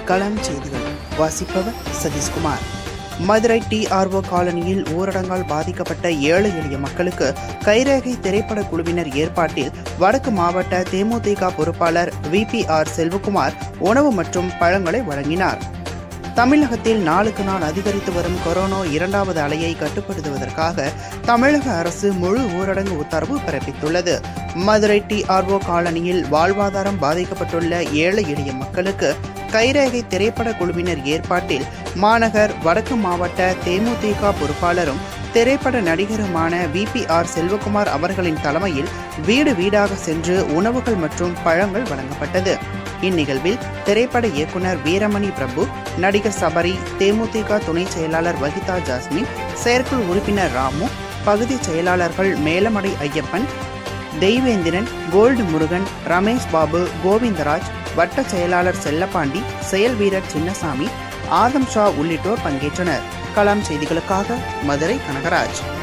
களம் செய்திகள் வாசிப்பவர் சதீஷ்குமார் மதுரை டிஆர்ஓ காலனியில் ஊரடங்கால் பாதிக்கப்பட்ட ஏழை எளிய மக்களுக்கு கைரேகை திரைப்பட குழுவினர் ஏற்பாட்டில் வடக்கு மாவட்ட தேமுதிக பொறுப்பாளர் விபிஆர் செல்வகுமார் உணவு மற்றும் பழங்களை வழங்கினார் தமிழகத்தில் நாளுக்கு நாள் அதிகரித்து வரும் கொரோனா இரண்டாவது அலையை கட்டுப்படுத்துவதற்காக தமிழக அரசு முழு ஊரடங்கு உத்தரவு பிறப்பித்துள்ளது மதுரை டிஆர்ஓ காலனியில் வாழ்வாதாரம் பாதிக்கப்பட்டுள்ள ஏழை எளிய மக்களுக்கு கைரேகை திரைப்பட குழுவினர் ஏற்பாட்டில் மாநகர் வடக்கு மாவட்ட தேமுதிக பொறுப்பாளரும் திரைப்பட நடிகருமான விபிஆர் செல்வகுமார் அவர்களின் தலைமையில் வீடு வீடாக சென்று உணவுகள் மற்றும் பழங்கள் வழங்கப்பட்டது இந்நிகழ்வில் திரைப்பட இயக்குனர் வீரமணி பிரபு நடிகர் சபரி தேமுதிக துணை செயலாளர் வகிதா ஜாஸ்மின் செயற்குழு உறுப்பினர் ராமு பகுதி செயலாளர்கள் மேலமடை ஐயப்பன் தெய்வேந்திரன் கோல்டு முருகன் ரமேஷ் பாபு கோவிந்தராஜ் வட்ட செயலாளர் செல்லப்பாண்டி செயல் வீரர் சின்னசாமி ஆதம் ஷா உள்ளிட்டோர் பங்கேற்றனர் கலாம் செய்திகளுக்காக மதுரை கனகராஜ்